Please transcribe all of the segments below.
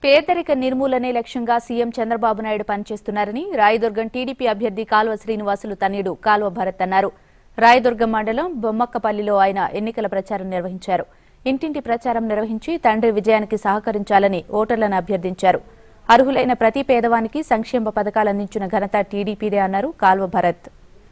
పేదరిక నిర్మూలనే లక్ష్యంగా సీఎం చంద్రబాబు నాయుడు పనిచేస్తున్నారని రాయదుర్గం టీడీపీ అభ్యర్థి కాల్వ శ్రీనివాసులు తనయుడు కాల్వ భరత్ అన్నారు రాయదుర్గం మండలం బొమ్మక్కపల్లిలో ఆయన ఎన్నికల ప్రచారం నిర్వహించారు ఇంటింటి ప్రచారం నిర్వహించి తండ్రి విజయానికి సహకరించాలని ఓటర్లను అభ్యర్థించారు అర్హులైన ప్రతి పేదవానికి సంక్షేమ పథకాలు అందించిన ఘనత టీడీపీదే అన్నారు కాల్వ భరత్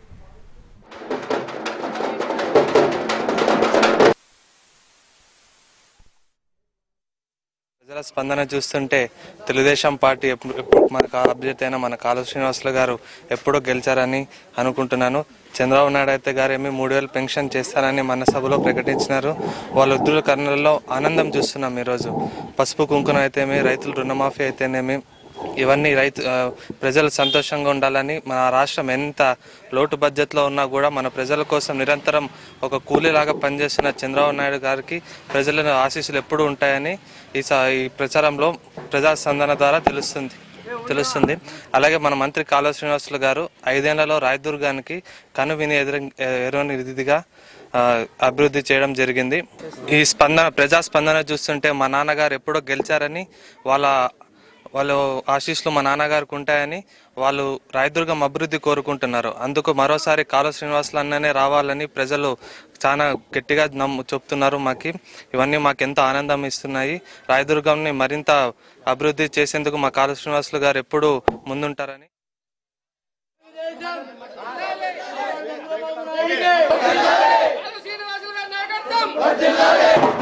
ప్రజల స్పందన చూస్తుంటే తెలుగుదేశం పార్టీ ఎప్పుడు ఎప్పుడు మన కా- అభ్యర్థి అయిన మన కాలు శ్రీనివాసులు గారు ఎప్పుడో గెలిచారని అనుకుంటున్నాను చంద్రబాబు నాయుడు అయితే గారు ఏమి మూడు వేలు పెన్షన్ చేస్తారని మన సభలో ప్రకటించినారు వాళ్ళ ఉద్దుల కర్ణల్లో ఆనందం చూస్తున్నాం ఈరోజు పసుపు కుంకుమ అయితేమి రైతుల రుణమాఫీ అయితేనేమి ఇవన్నీ రైతు ఆ, ప్రజలు సంతోషంగా ఉండాలని మన రాష్ట్రం ఎంత లోటు బడ్జెట్లో ఉన్నా కూడా మన ప్రజల కోసం నిరంతరం ఒక కూలీలాగా పనిచేస్తున్న చంద్రబాబు నాయుడు గారికి ప్రజల ఆశీస్సులు ఎప్పుడూ ఉంటాయని ఈ స- ఈ ప్రచారంలో ప్రజా స్పందన ద్వారా తెలుస్తుంది తెలుస్తుంది అలాగే మన మంత్రి కాలువ శ్రీనివాసులు గారు ఐదేళ్లలో రాయదుర్గానికి కను విని ఎదురు ఎరువని విధిగా ఆ, అభివృద్ధి చేయడం జరిగింది ఈ స్పందన ప్రజా స్పందన చూస్తుంటే మా నాన్నగారు ఎప్పుడో గెలిచారని వాళ్ళ వాళ్ళు ఆశీస్సులు మా నాన్నగారికి ఉంటాయని వాళ్ళు రాయదుర్గం అభివృద్ధి కోరుకుంటున్నారు అందుకు మరోసారి కాలువ శ్రీనివాసులు అన్ననే రావాలని ప్రజలు చాలా గట్టిగా నమ్ము చెప్తున్నారు మాకి ఇవన్నీ మాకు ఎంతో ఆనందం ఇస్తున్నాయి రాయదుర్గంని మరింత అభివృద్ధి చేసేందుకు మా కాలువ శ్రీనివాసులు గారు ఎప్పుడూ ముందుంటారని శ్రీనివాసులు గారి నాయకత్వం